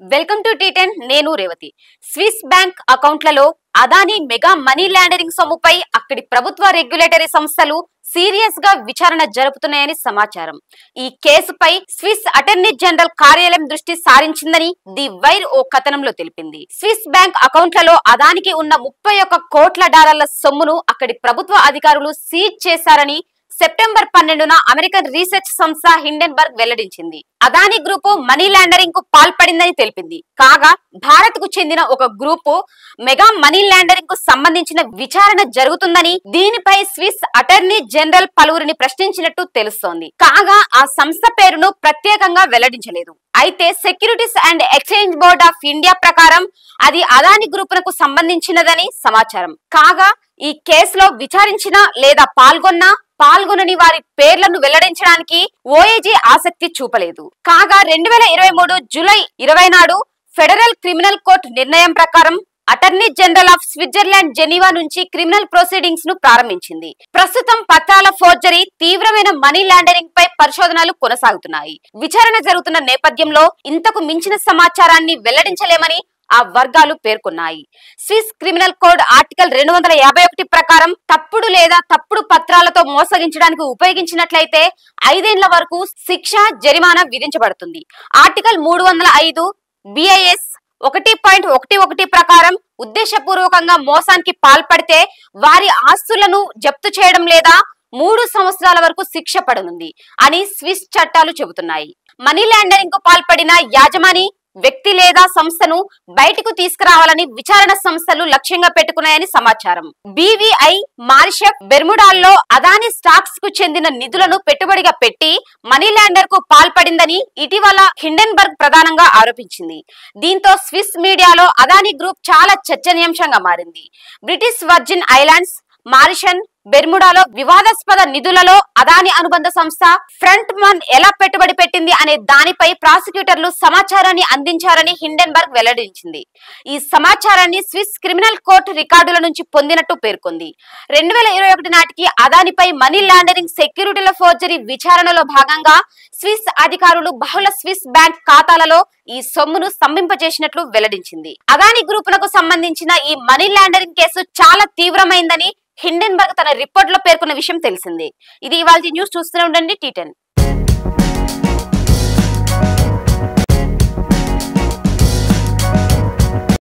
welcome to tea ten నేను Revathi Swiss bank అకౌంట్లలో Adani mega money laundering సొమ్ముపై అక్కడి ప్రభుత్వ రెగ్యులేటరీ సంస్థలు సీరియస్ గా విచారణ జరుపుతున్నాయని సమాచారం ఈ కేసుపై స్విస్ అటర్నీ జనరల్ కార్యాలయం దృష్టి సారించిందని ది వైర్ ఓ కథనంలో తెలిపింది స్విస్ బ్యాంక్ అకౌంట్లలో అదానికి ఉన్న ముప్పై ఒక్క కోట్ల డాలర్ల సొమ్మును అక్కడి ప్రభుత్వ అధికారులు సీజ్ చేశారని సెప్టెంబర్ పన్నెండున అమెరికన్ రీసెర్చ్ సంస్థ హిండెన్బర్గ్ వెల్లడించింది అదాని గ్రూపు మనీ లాండరింగ్ కు పాల్పడిందని తెలిపింది కాగా భారత్ కు చెందిన ఒక గ్రూపు మెగా మనీ లాండరింగ్ కు సంబంధించిన విచారణ జరుగుతుందని దీనిపై స్విస్ అటర్నీ జనరల్ పలువురిని ప్రశ్నించినట్టు తెలుస్తోంది కాగా ఆ సంస్థ పేరును ప్రత్యేకంగా వెల్లడించలేదు అయితే Securities and Exchange Board of India ప్రకారం అది అదాని గ్రూపునకు సంబంధించినదని సమాచారం కాగా ఈ కేసులో విచారించిన లేదా పాల్గొన్న పాల్గొనని వారి పేర్లను వెల్లడించడానికి ఓఏజీ ఆసక్తి చూపలేదు కాగా రెండు వేల ఇరవై మూడు జూలై ఇరవై నాడు ఫెడరల్ క్రిమినల్ కోర్టు నిర్ణయం ప్రకారం attorney general of Switzerland Geneva నుంచి క్రిమినల్ ప్రొసీడింగ్స్ ను ప్రారంభించింది ప్రస్తుతం పత్రాల ఫోర్జరీ తీవ్రమైన మనీ లాండరింగ్ పై పరిశోధనలు కొనసాగుతున్నాయి విచారణ జరుగుతున్న నేపథ్యంలో ఇంతకు మించిన సమాచారాన్ని వెల్లడించలేమని ఆ వర్గాలు పేర్కొన్నాయి స్విస్ క్రిమినల్ కోడ్ ఆర్టికల్ రెండు వందల యాభై ఒకటి ప్రకారం తప్పుడు లేదా తప్పుడు పత్రాలతో మోసగించడానికి ఉపయోగించినట్లయితే ఐదేళ్ల వరకు శిక్ష జరిమానా విధించబడుతుంది ఆర్టికల్ మూడు వందల ఐదు బిఐఎస్ ఒకటి పాయింట్ ఒకటి ఒకటి ప్రకారం ఉద్దేశపూర్వకంగా మోసానికి పాల్పడితే వారి ఆస్తులను జప్తు చేయడం లేదా మూడు సంవత్సరాల వరకు శిక్ష పడనుంది అని స్విస్ చట్టాలు చెబుతున్నాయి మనీ లాండరింగ్ కు పాల్పడిన యాజమాని వ్యక్తి లేదా సంస్థను బయటకు తీసుకురావాలని విచారణ సంస్థలు లక్ష్యంగా పెట్టుకున్నాయని సమాచారం బీవీఐ మారిషప్ బెర్ముడాల్లో అదాని స్టాక్స్ కు చెందిన నిధులను పెట్టుబడిగా పెట్టి మనీ లాండర్ కు పాల్పడిందని ఇటీవల హిండెన్బర్గ్ ప్రధానంగా ఆరోపించింది దీంతో స్విస్ మీడియాలో అదాని గ్రూప్ చాలా చర్చనీయాంశంగా మారింది బ్రిటిష్ వర్జిన్ ఐలాండ్స్ మారిషన్ బెర్ముడాలో వివాదాస్పద నిధులలో అదాని అనుబంధ సంస్థ ఫ్రంట్ మన్ ఎలా పెట్టుబడి పెట్టింది అనే దానిపై ప్రాసిక్యూటర్లు సమాచారాన్ని అందించారని హిండెన్బర్గ్ వెల్లడించింది ఈ సమాచారాన్ని స్విస్ క్రిమినల్ కోర్టు రికార్డుల నుంచి పొందినట్టు పేర్కొంది రెండు వేల ఇరవై ఒకటి నాటికి అదానిపై మనీ లాండరింగ్ సెక్యూరిటీల ఫోర్జరీ విచారణలో భాగంగా స్విస్ అధికారులు బహుళ స్విస్ బ్యాంక్ ఖాతాలలో ఈ సొమ్మును స్తంభింపజేసినట్లు వెల్లడించింది అదాని గ్రూపులకు సంబంధించిన ఈ మనీ లాండరింగ్ కేసు చాలా తీవ్రమైందని హిండెన్బర్గ్ తన రిపోర్ట్ లో పేర్కొన్న విషయం తెలిసిందే ఇది ఇవాళ న్యూస్ చూస్తూనే ఉండండి టీ టెన్